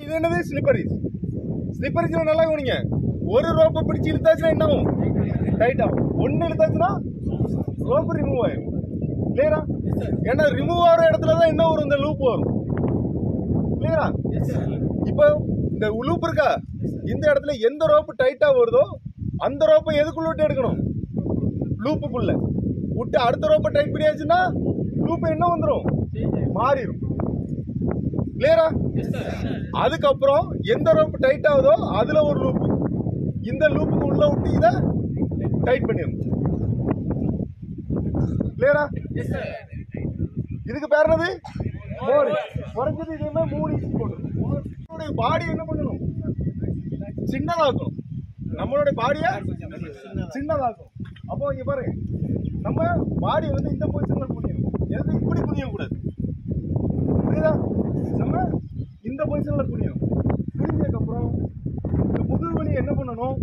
இது என்னது ஸ்லிப்பரிஸ் ஸ்லிப்பரிஸ்ல நல்லா கவனிங்க ஒரு ரோப்பை பிடிச்சி இழுத்தாச்சுன்னா என்ன ஆகும் டைட் ஆகும் ஒன்னு இழுத்தாச்சுன்னா ரோப்பு ரிமூவ் ஆயிடும் கிளியரா ஏன்னா ரிமூவ் ஆகிற இடத்துல தான் என்ன வரும் இந்த லூப் வரும் கிளியரா இப்போ இந்த லூப் இருக்கா இந்த இடத்துல எந்த ரோப்பு டைட்டா வருதோ அந்த ரோப்பை எதுக்குள்ள விட்டு எடுக்கணும் லூப்புக்குள்ள விட்டு அடுத்த ரோப்பை டைட் பண்ணியாச்சுன்னா லூப் என்ன வந்துடும் மாறிடும் கிளியரா அதுக்கப்புறம் எந்த ரோப் டைட் ஆகுதோ அதுல ஒரு லூப் இந்த லூப்புக்கு உள்ள விட்டு இத டைட் பண்ணிடணும் கிளியரா இதுக்கு பேர் என்னது மோர் குறைஞ்சது இதுவுமே மூணு இன்ச் போடணும் பாடி என்ன பண்ணணும் சின்னதாக்கணும் நம்மளுடைய பாடியை சின்னதாக்கணும் அப்போ இங்க பாருங்க நம்ம பாடி வந்து இந்த பொசிஷன்ல குனியணும் எதுக்கு இப்படி குனிய கூடாது புரியுதா நம்ம இந்த பொசிஷன்ல குனியணும் குனிஞ்சதுக்கு அப்புறம் இந்த முதுகுவலி என்ன பண்ணணும்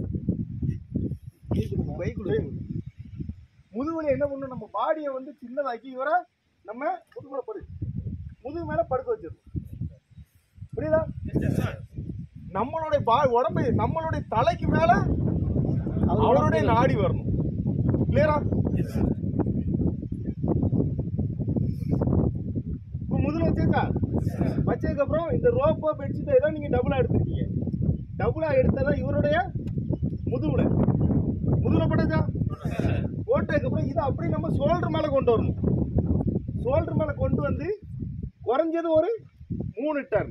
முதுகுவலி என்ன பண்ணணும் நம்ம பாடியை வந்து சின்னதாக்கி இவரை நம்ம முதுகுல படு முதுகு மேல படுக்க வச்சிடணும் புரியுதா நம்மளுடைய பா உடம்பு நம்மளுடைய தலைக்கு மேல அவருடைய நாடி வரணும் கிளியரா இப்போ முதல்ல வச்சிருக்கா வச்சதுக்கு அப்புறம் இந்த ரோப்போ பெட்ஷீட் ஏதோ நீங்க டபுளா எடுத்துருக்கீங்க டபுளா எடுத்ததா இவருடைய முதுகுல முதுகுல போட்டதா போட்டதுக்கு அப்புறம் இதை அப்படியே நம்ம ஷோல்டர் மேல கொண்டு வரணும் ஷோல்டர் மேல கொண்டு வந்து குறைஞ்சது ஒரு மூணு டன்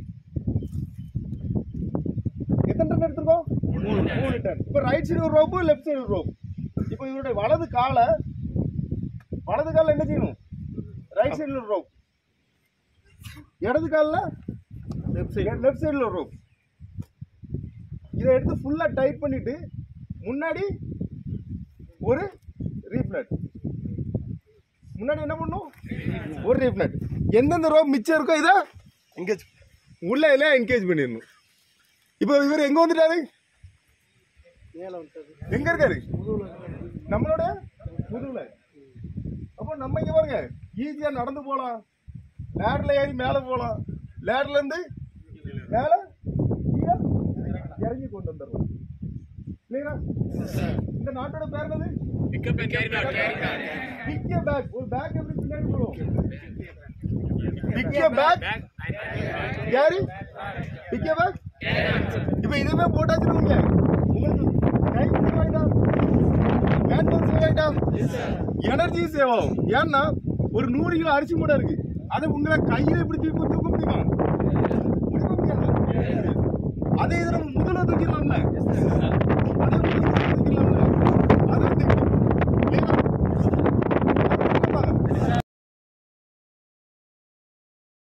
எத்தனை டன் எடுத்திருக்கோம் மூணு டன் இப்போ ரைட் சைடு ஒரு ரோப்பு லெஃப்ட் சைடு ஒரு ரோப் இப்போ இவருடைய வலது காலை வலது காலில் என்ன செய்யணும் ரைட் சைடில் ஒரு ரோப் இடது காலில் லெஃப்ட் சைடு லெஃப்ட் சைடில் ஒரு ரோப் இதை எடுத்து ஃபுல்லாக டைட் பண்ணிட்டு முன்னாடி ஒரு ரீஃப்ளட் முன்னாடி என்ன பண்ணும் ஒரு ரீஃப்ளட் எந்தெந்த ரோப் மிச்சம் இருக்கோ இதை எங்கேஜ் உள்ள எல்லாம் என்கேஜ் பண்ணிடணும் இப்போ இவர் எங்க வந்துட்டாரு எங்க இருக்காரு நம்மளோட முதுகுல அப்போ நம்ம இங்க பாருங்க ஈஸியா நடந்து போலாம் லேடர்ல ஏறி மேல போலாம் லேடர்ல இருந்து மேல கீழே இறங்கி கொண்டு வந்துடலாம் இல்லைங்களா இந்த நாட்டோட பேர் என்னது பிக்கிய பேக் ஒரு பேக் எப்படி பின்னாடி போடுவோம் piggyback carry piggyback இப்போ இதுவே போட்டாச்சுன்னு வைங்க, உங்களுக்கு டைம் சேவ் ஆயிட்டா மேன்பவர் சேவ் ஆயிட்டா எனர்ஜி சேவ் ஆகும் ஏன்னா ஒரு நூறு கிலோ அரிசி மூட்டை இருக்கு அதை உங்களை கையில இப்படி தூக்கி தூக்க முடியுமா முடிக்க முடியாது அதே இதை நம்ம முதல்ல தூக்கிடலாம்ல